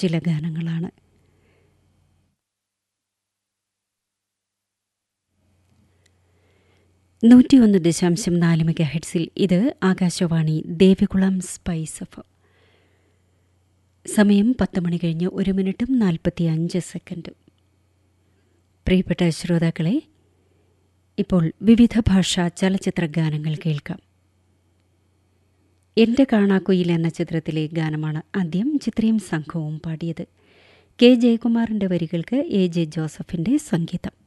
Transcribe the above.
ചില ഗാനങ്ങളാണ് നൂറ്റിയൊന്ന് ദശാംശം നാല് മെഗാ ഹെഡ്സിൽ ഇത് ആകാശവാണി ദേവികുളം സ്പൈസ് എഫ് സമയം പത്ത് മണി കഴിഞ്ഞ് ഒരു മിനിറ്റും നാൽപ്പത്തി അഞ്ച് സെക്കൻഡും പ്രിയപ്പെട്ട ശ്രോതാക്കളെ ഇപ്പോൾ വിവിധ ഭാഷാ ചലച്ചിത്ര ഗാനങ്ങൾ കേൾക്കാം എൻ്റെ കാണാക്കുയിൽ എന്ന ചിത്രത്തിലെ ഗാനമാണ് ആദ്യം ചിത്രയും സംഘവും പാടിയത് കെ ജയകുമാറിൻ്റെ വരികൾക്ക് എ ജെ ജോസഫിൻ്റെ സംഗീതം